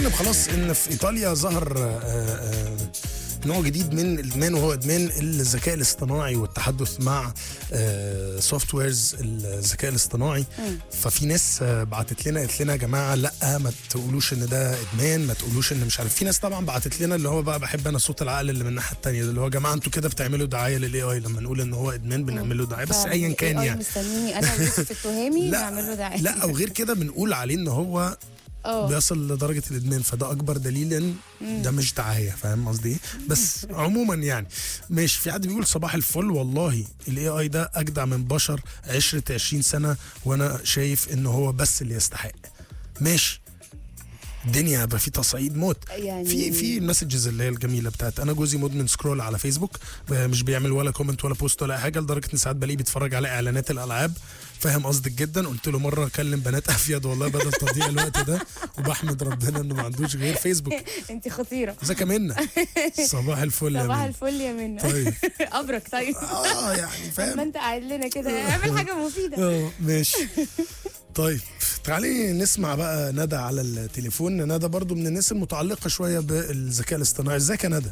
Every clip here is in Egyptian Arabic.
خلاص ان في ايطاليا ظهر آه، آه، نوع جديد من الادمان وهو ادمان الذكاء الاصطناعي والتحدث مع سوفت ويرز الذكاء الاصطناعي ففي ناس آه، بعتت لنا قالت لنا يا جماعه لا ما تقولوش ان ده ادمان ما تقولوش ان مش عارف في ناس طبعا بعتت لنا اللي هو بقى بحب انا صوت العقل اللي من الناحيه الثانيه اللي هو يا جماعه انتوا كده بتعملوا دعايه للاي اي لما نقول ان هو ادمان بنعمل له دعايه بس فعلا ايا كان ال AI يعني مستنيني انا ويوسف التهامي نعمل له دعايه لا او غير كده بنقول عليه ان هو اه بيصل لدرجه الادمان فده اكبر دليل ان ده مش دعايه فاهم قصدي ايه بس عموما يعني ماشي في حد بيقول صباح الفل والله الاي اي ده اجدع من بشر عشرة 20 سنه وانا شايف ان هو بس اللي يستحق ماشي الدنيا بقى في تصعيد موت يعني- في في المسجز اللي هي الجميله بتاعت انا جوزي مدمن سكرول على فيسبوك مش بيعمل ولا كومنت ولا بوست ولا اي حاجه لدرجه ان ساعات بلاقيه بيتفرج على اعلانات الالعاب فاهم قصدك جدا قلت له مره اكلم بنات افيد والله بدل تضييع الوقت ده وبحمد ربنا انه ما عندوش غير فيسبوك انت خطيره ازيك يا منى صباح الفل يا صباح منى الفل يا منى طيب ابرك طيب اه يعني ما فاهم انت قاعد لنا كده اعمل حاجه مفيده اه ماشي طيب تعالي نسمع بقى ندى على التليفون ندى برضو من الناس المتعلقه شويه بالذكاء الاصطناعي ازيك يا ندى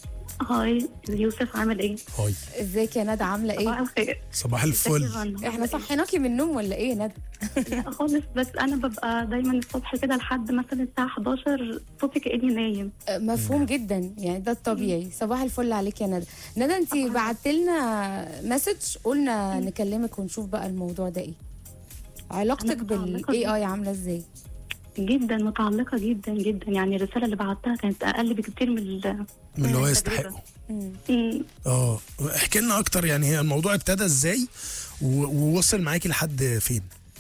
هاي يوسف عامل ايه؟ هاي ازيك يا ندى عامله صباح ايه الخير صباح ازيك الفل يا رنا؟ احنا صحيناكي من النوم ولا ايه يا ندى لا خالص بس انا ببقى دايما الصبح كده لحد مثلا الساعه 11 صوتي كاني نايم آه، مفهوم جدا يعني ده الطبيعي صباح الفل عليك يا ندى ندى انت بعت لنا مسج قلنا نكلمك ونشوف بقى الموضوع ده ايه علاقتك أنا متعلقة بالاي اي عامله ازاي جدا متعلقه جدا جدا يعني الرساله اللي بعتها كانت اقل بكتير من ال من اللي هو التجربة. يستحقه مم. مم. اه احكي لنا اكتر يعني هي الموضوع ابتدى ازاي و- ووصل معاكي لحد فين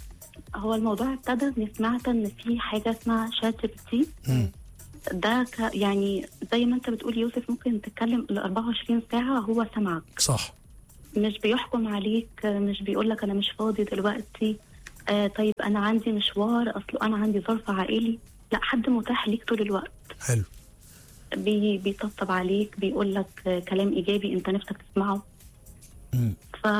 هو الموضوع ابتدى اني سمعت ان في حاجه اسمها شات جي بي تي مم. ده ك يعني زي ما انت بتقول يوسف ممكن تتكلم ل 24 ساعه هو سمعك صح مش بيحكم عليك مش بيقول لك انا مش فاضي دلوقتي آه طيب انا عندي مشوار اصل انا عندي ظرف عائلي لا حد متاح ليك طول الوقت حلو بي بيطبطب عليك بيقول لك آه كلام ايجابي انت نفسك تسمعه مم.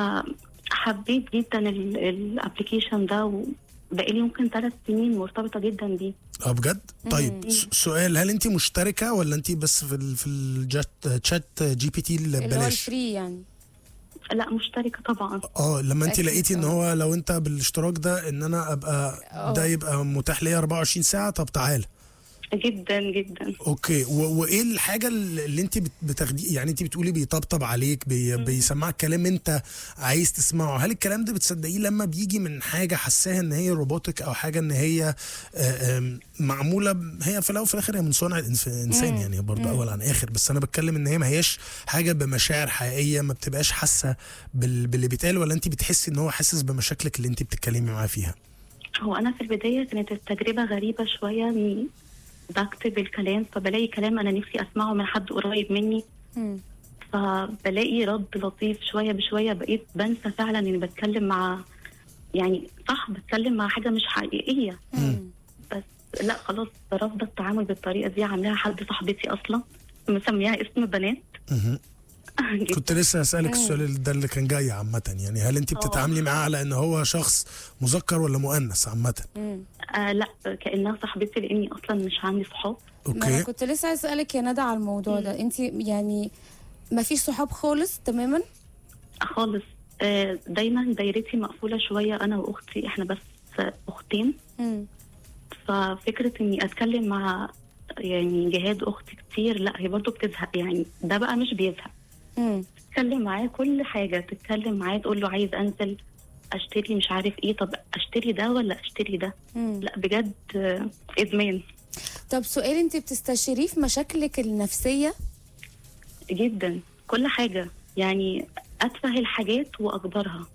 فحبيت جدا الابلكيشن ده وبقالي ممكن ثلاث سنين مرتبطه جدا بيه اه بجد طيب س- سؤال هل انت مشتركه ولا انت بس في ال في الجات تشات جي بي تي اللي اللي هو ببلاش الفري يعني لا مشتركه طبعا اه لما انت أكيد لقيتي ان طبعا. هو لو انت بالاشتراك ده ان انا ابقى اه. ده يبقى متاح ليا 24 ساعه طب تعالى جدا جدا اوكي و- وايه الحاجه اللي انت بت- بتاخديه يعني انت بتقولي بيطبطب عليك بي بيسمعك كلام انت عايز تسمعه هل الكلام ده بتصدقيه لما بيجي من حاجه حساها ان هي روبوتك او حاجه ان هي آه، آم، معموله ب- هي في الاول وفي الاخر هي من صنع الإنس- الانسان يعني برضه اول عن اخر بس انا بتكلم ان هي ما هياش حاجه بمشاعر حقيقيه ما بتبقاش حاسه بال- باللي بيتقال ولا انت بتحسي ان هو حاسس بمشاكلك اللي انت بتتكلمي معاه فيها هو انا في البدايه كانت التجربه غريبه شويه اني بكتب الكلام فبلاقي كلام انا نفسي اسمعه من حد قريب مني مم. فبلاقي رد لطيف شويه بشويه بقيت بنسى فعلا اني بتكلم مع يعني صح بتكلم مع حاجه مش حقيقيه مم. بس لا خلاص رافضه التعامل بالطريقه دي عاملاها حد صاحبتي اصلا مسميها اسم بنات مهم. كنت لسه اسالك السؤال ده اللي كان جاي عامه يعني هل انت بتتعاملي معاه على ان هو شخص مذكر ولا مؤنث عامه مم. آه لا كانها صاحبتي لاني اصلا مش عندي صحاب ما انا اوكي كنت لسه عايز اسالك يا ندى على الموضوع ده انت يعني ما فيش صحاب خالص تماما خالص آه دايما دايرتي مقفوله شويه انا واختي احنا بس اختين مم. ففكره اني اتكلم مع يعني جهاد اختي كتير لا هي برضو بتزهق يعني ده بقى مش بيزهق مم. تتكلم معاه كل حاجه تتكلم معاه تقول له عايز انزل اشتري مش عارف ايه طب اشتري ده ولا اشتري ده مم. لا بجد آه، ادمان طب سؤال انت بتستشيريه في مشاكلك النفسيه جدا كل حاجه يعني اتفه الحاجات واكبرها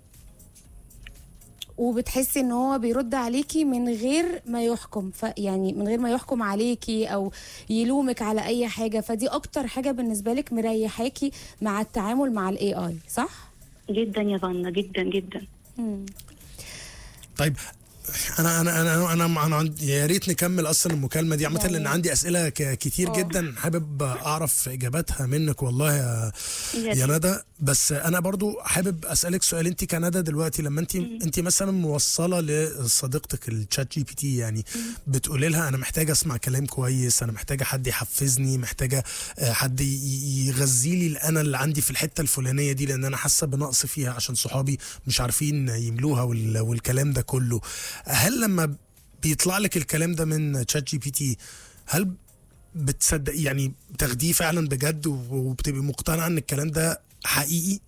وبتحسي ان هو بيرد عليكي من غير ما يحكم ف يعني من غير ما يحكم عليكي او يلومك على اي حاجه فدي اكتر حاجه بالنسبه لك مريحاكي مع التعامل مع الاي اي صح جدا يا فانا جدا جدا مم. طيب انا انا انا انا, أنا عند- يا ريت نكمل اصلا المكالمه دي عامه يعني- لان عندي اسئله ك- كتير آه. جدا حابب اعرف اجاباتها منك والله يا يا يا ريت. ندى بس انا برضو حابب اسالك سؤال انت كندى دلوقتي لما انت انت مثلا موصله لصديقتك الشات جي بي تي يعني بتقولي لها انا محتاجه اسمع كلام كويس انا محتاجه حد يحفزني محتاجه آه، حد ي- يغذي لي الانا اللي عندي في الحته الفلانيه دي لان انا حاسه بنقص فيها عشان صحابي مش عارفين يملوها وال- والكلام ده كله هل لما بيطلع لك الكلام ده من شات جي بي تي هل بتصدق يعني بتاخديه فعلا بجد وبتبقي مقتنعه ان الكلام ده حقيقي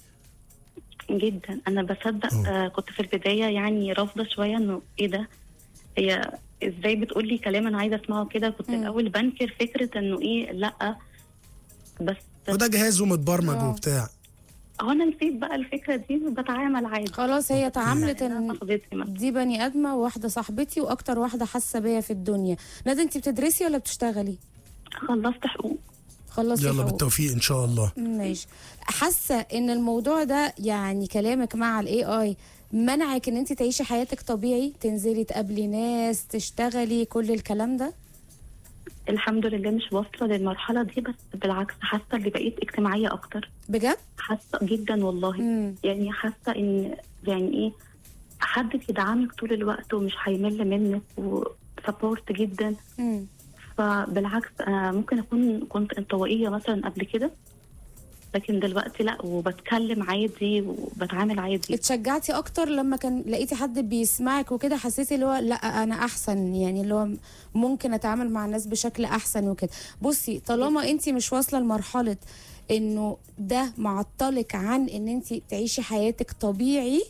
جدا انا بصدق أوه. آه كنت في البدايه يعني رافضه شويه انه ايه ده هي ازاي بتقول لي كلام انا عايزه اسمعه كده كنت مم. الاول بنكر فكره انه ايه لا بس وده جهاز ومتبرمج آه. وبتاع هو انا نسيت بقى الفكره دي وبتعامل عادي خلاص هي تعاملت إنها ان صاحبتي مثلا دي بني ادمه وواحده صاحبتي واكتر واحده حاسه بيا في الدنيا ندى انت بتدرسي ولا بتشتغلي خلصت حقوق خلصتي يلا حقوق. بالتوفيق ان شاء الله ماشي حاسه ان الموضوع ده يعني كلامك مع الاي اي منعك ان انت تعيشي حياتك طبيعي تنزلي تقابلي ناس تشتغلي كل الكلام ده الحمد لله مش واصله للمرحله دي بس بالعكس حاسه اللي بقيت اجتماعيه اكتر بجد حاسه جدا والله امم يعني حاسه ان يعني ايه حد بيدعمك طول الوقت ومش هيمل منك وسبورت جدا امم فبالعكس انا ممكن اكون كنت انطوائيه مثلا قبل كده لكن دلوقتي لا وبتكلم عادي وبتعامل عادي اتشجعتي اكتر لما كان لقيتي حد بيسمعك وكده حسيتي اللي هو لا انا احسن يعني اللي هو ممكن اتعامل مع الناس بشكل احسن وكده بصي طالما انت مش واصله لمرحله انه ده معطلك عن ان انت تعيشي حياتك طبيعي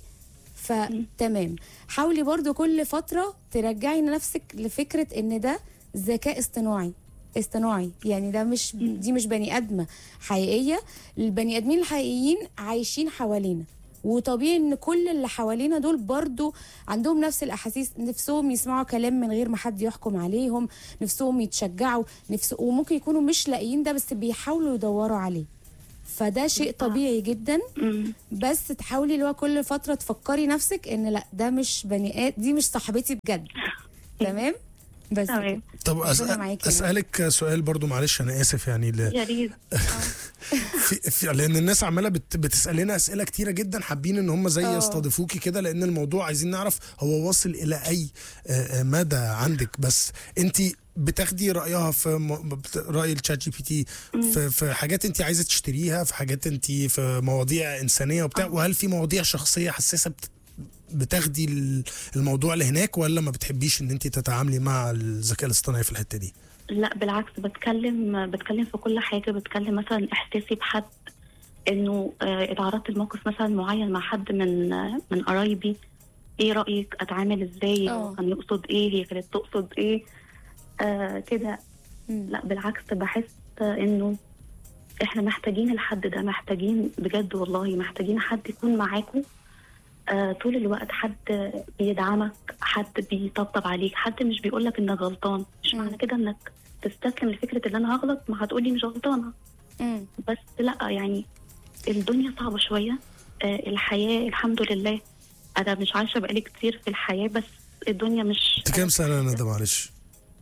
فتمام حاولي برضو كل فتره ترجعي نفسك لفكره ان ده ذكاء اصطناعي اصطناعي يعني ده مش دي مش بني ادمه حقيقيه البني ادمين الحقيقيين عايشين حوالينا وطبيعي ان كل اللي حوالينا دول برضو عندهم نفس الاحاسيس نفسهم يسمعوا كلام من غير ما حد يحكم عليهم نفسهم يتشجعوا نفس وممكن يكونوا مش لاقيين ده بس بيحاولوا يدوروا عليه فده شيء طبيعي جدا مم. بس تحاولي اللي هو كل فتره تفكري نفسك ان لا ده مش بني آد دي مش صاحبتي بجد تمام بس تمام. كده. طب ربنا أسأل معاكي. اسالك سؤال برضو معلش انا اسف يعني ل... يا ريت في... في... لان الناس عماله بت... بتسال لنا اسئله كتيره جدا حابين ان هم زي آه. يستضيفوكي كده لان الموضوع عايزين نعرف هو واصل الى اي آه، آه، مدى عندك بس انت بتاخدي رايها في م... بت- راي الشات جي بي تي في... في حاجات انت عايزه تشتريها في حاجات انت في مواضيع انسانيه وبتاع وهل في مواضيع شخصيه حساسه بت... بتاخدي ال- الموضوع لهناك ولا ما بتحبيش ان انت تتعاملي مع الذكاء الاصطناعي في الحته دي لا بالعكس بتكلم بتكلم في كل حاجه بتكلم مثلا احساسي بحد انه آه، اتعرضت لموقف مثلا معين مع حد من آه، من قرايبي ايه رايك اتعامل ازاي آه. هو كان يقصد ايه هي كانت تقصد ايه آه كده مم. لا بالعكس بحس آه، انه احنا محتاجين الحد ده محتاجين بجد والله محتاجين حد يكون معاكم آه طول الوقت حد بيدعمك حد بيطبطب عليك حد مش بيقولك انك غلطان مش مم. معنى كده انك تستسلم لفكره ان انا هغلط ما هتقولي مش غلطانه مم. بس لا يعني الدنيا صعبه شويه آه الحياه الحمد لله انا مش عايشه بقالي كتير في الحياه بس الدنيا مش انت كام سنه يا ندى معلش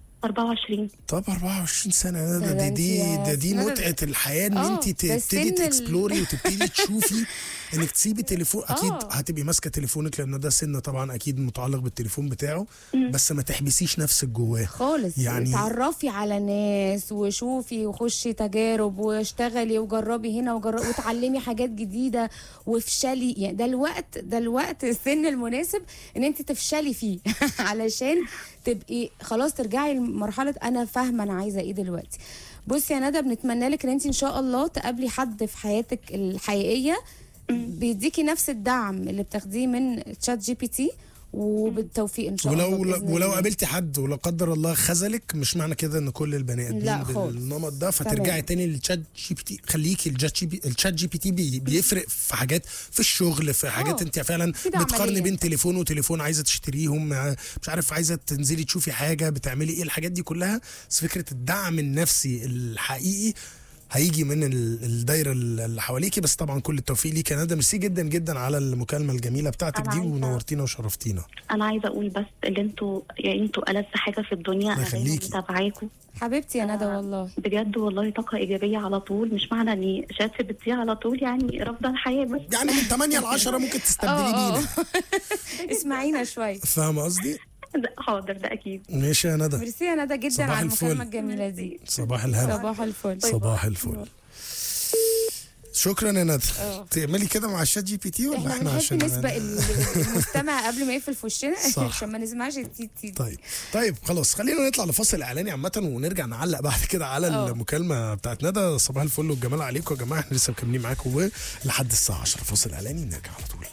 24 طب 24 سنة يا ده ندى دي انت دي, يا ده دي ندى- متعة الحياة ان اه، انت ده تبتدي السن ال- تكسبلوري وتبتدي تشوفي انك تسيبي تليفون اكيد اه. هتبقي ماسكة تليفونك لان ده سن طبعا اكيد متعلق بالتليفون بتاعه مم. بس ما تحبسيش نفسك جواه خالص يعني- يعني تعرفي على ناس وشوفي وخشي تجارب واشتغلي وجربي هنا وجربي وتعلمي حاجات جديده وافشلي يعني ده الوقت ده الوقت السن المناسب ان انت تفشلي فيه علشان تبقي خلاص ترجعي لمرحله انا فاهمه انا عايزه ايه دلوقتي بصي يا ندى بنتمنى لك ان انت ان شاء الله تقابلي حد في حياتك الحقيقيه بيديكي نفس الدعم اللي بتاخديه من تشات جي بي تي وبالتوفيق ان شاء الله ولو بإذن ولو الله. قابلتي حد ولا قدر الله خذلك مش معنى كده ان كل البني لا ادمين خالص. بالنمط ده فترجعي تمام. تاني للشات جي بي تي خليكي الشات جي بي الشات جي بي تي بي بيفرق في حاجات في الشغل في حاجات اه. انت فعلا في دعم بتقارني عملية. بين تليفون وتليفون عايزه تشتريهم آه، مش عارف عايزه تنزلي تشوفي حاجه بتعملي ايه الحاجات دي كلها بس فكره الدعم النفسي الحقيقي هيجي من ال- الدايره اللي حواليكي بس طبعا كل التوفيق ليك يا ندى ميرسي جدا جدا على المكالمه الجميله بتاعتك أنا دي عايزة- ونورتينا وشرفتينا انا عايزه اقول بس اللي انتوا يعني انتوا ألذ حاجه في الدنيا الله انا دايما يخليكي. متابعاكم حبيبتي يا ندى آه. والله بجد والله طاقه ايجابيه على طول مش معنى اني شات بتذيع على طول يعني رافضه الحياه بس يعني من 8 ل 10 ممكن تستبدلي اه اه بينا اسمعينا شويه فاهمه قصدي؟ ده حاضر ده اكيد ماشي يا ندى ميرسي يا ندى جدا صباح على المكالمه الفل. الجميله دي صباح الهنا صباح الفل صباح الفل شكرا يا ندى اه. تعملي كده مع الشات جي بي تي ولا احنا احنا عشان بنحب نسبق ال- المستمع قبل ما يقفل في وشنا صح. عشان ما نسمعش التيت تيت طيب طيب خلاص خلينا نطلع لفاصل اعلاني عامه ونرجع نعلق بعد كده على اه. المكالمه بتاعت ندى صباح الفل والجمال عليكم يا جماعه احنا لسه مكملين معاكم لحد الساعه 10 فاصل اعلاني نرجع على طول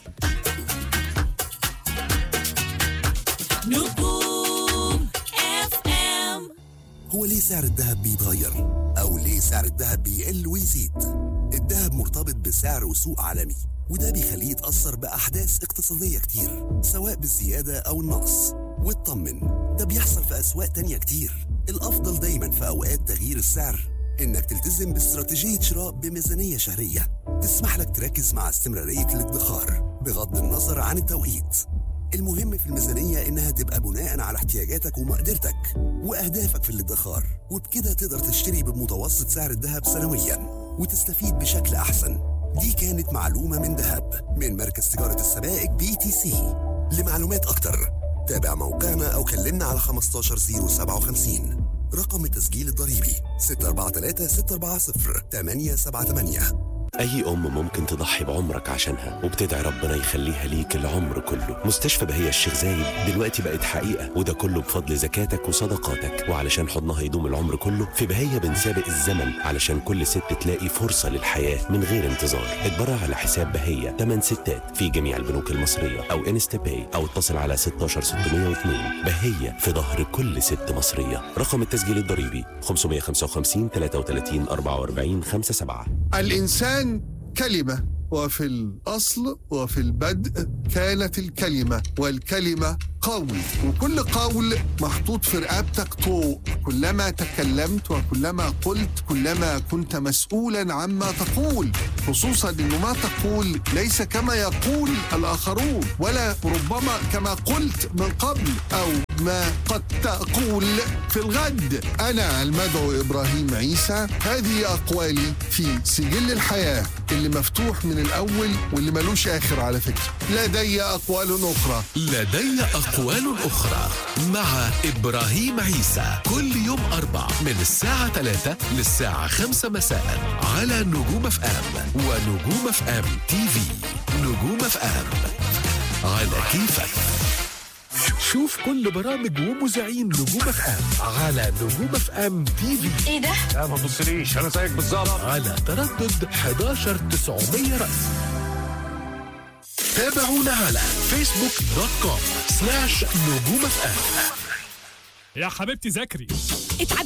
نجوم اف ام هو ليه سعر الذهب بيتغير؟ أو ليه سعر الذهب بيقل ويزيد؟ الذهب مرتبط بسعر وسوق عالمي وده بيخليه يتأثر بأحداث اقتصادية كتير سواء بالزيادة أو النقص واطمن ده بيحصل في أسواق تانية كتير الأفضل دايما في أوقات تغيير السعر إنك تلتزم باستراتيجية شراء بميزانية شهرية تسمح لك تركز مع استمرارية الادخار بغض النظر عن التوقيت المهم في الميزانية إنها تبقى بناء على احتياجاتك ومقدرتك وأهدافك في الادخار وبكده تقدر تشتري بمتوسط سعر الذهب سنويا وتستفيد بشكل أحسن دي كانت معلومة من ذهب من مركز تجارة السبائك بي تي سي لمعلومات أكتر تابع موقعنا أو كلمنا على 15057 رقم التسجيل الضريبي 643 640 878 أي أم ممكن تضحي بعمرك عشانها وبتدعي ربنا يخليها ليك العمر كله مستشفى بهية الشيخ زايد دلوقتي بقت حقيقة وده كله بفضل زكاتك وصدقاتك وعلشان حضنها يدوم العمر كله في بهية بنسابق الزمن علشان كل ست تلاقي فرصة للحياة من غير انتظار اتبرع على حساب بهية 8 ستات في جميع البنوك المصرية أو انستا باي أو اتصل على 16602 بهية في ظهر كل ست مصرية رقم التسجيل الضريبي 555 33 44 57 الإنسان كلمة وفي الأصل وفي البدء كانت الكلمة والكلمة قول وكل قول محطوط في رقبتك طوق كلما تكلمت وكلما قلت كلما كنت مسؤولا عما تقول خصوصا أنه ما تقول ليس كما يقول الآخرون ولا ربما كما قلت من قبل أو ما قد تقول في الغد أنا المدعو إبراهيم عيسى هذه أقوالي في سجل الحياة اللي مفتوح من الأول واللي ملوش آخر على فكرة لدي أقوال أخرى لدي أقوال أخرى مع إبراهيم عيسى كل يوم أربع من الساعة 3 للساعة 5 مساء على نجوم اف ام ونجوم اف ام تي في نجوم اف ام على كيفك شوف كل برامج ومذيعين نجوم اف ام على نجوم اف ام تي في ايه ده لا ما تبصليش انا زيك بالظبط على تردد 11900 رأس تابعونا على فيسبوك دوت كوم سلاش نجوم اف ام يا حبيبتي ذاكري اتعب